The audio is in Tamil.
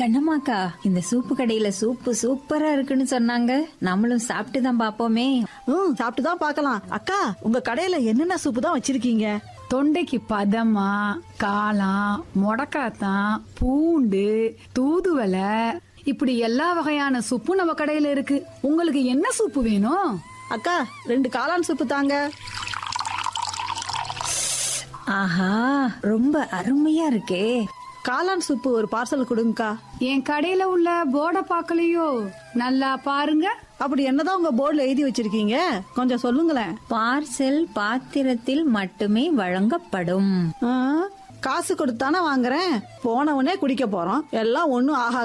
கண்ணம்மாக்கா இந்த சூப்பு கடையில சூப்பு சூப்பரா இருக்குன்னு சொன்னாங்க நம்மளும் சாப்பிட்டு தான் பாப்போமே ம் சாப்பிட்டு தான் பார்க்கலாம் அக்கா உங்க கடையில என்னென்ன சூப்பு தான் வச்சிருக்கீங்க தொண்டைக்கு பதமா காளான் முடக்காத்தான் பூண்டு தூதுவலை இப்படி எல்லா வகையான சூப்பும் நம்ம கடையில இருக்கு உங்களுக்கு என்ன சூப்பு வேணும் அக்கா ரெண்டு காளான் சூப்பு தாங்க ஆஹா ரொம்ப அருமையா இருக்கே காளான் சூப்பு ஒரு பார்சல் கொடுங்கக்கா என் கடையில உள்ள போர்டை பார்க்கலையோ நல்லா பாருங்க அப்படி என்னதான் உங்க போர்டுல எழுதி வச்சிருக்கீங்க கொஞ்சம் சொல்லுங்களேன் பார்சல் பாத்திரத்தில் மட்டுமே வழங்கப்படும் ஆ, காசு கொடுத்தானே வாங்குறேன் போனவனே குடிக்க போறோம் எல்லாம் ஒண்ணும் ஆகாது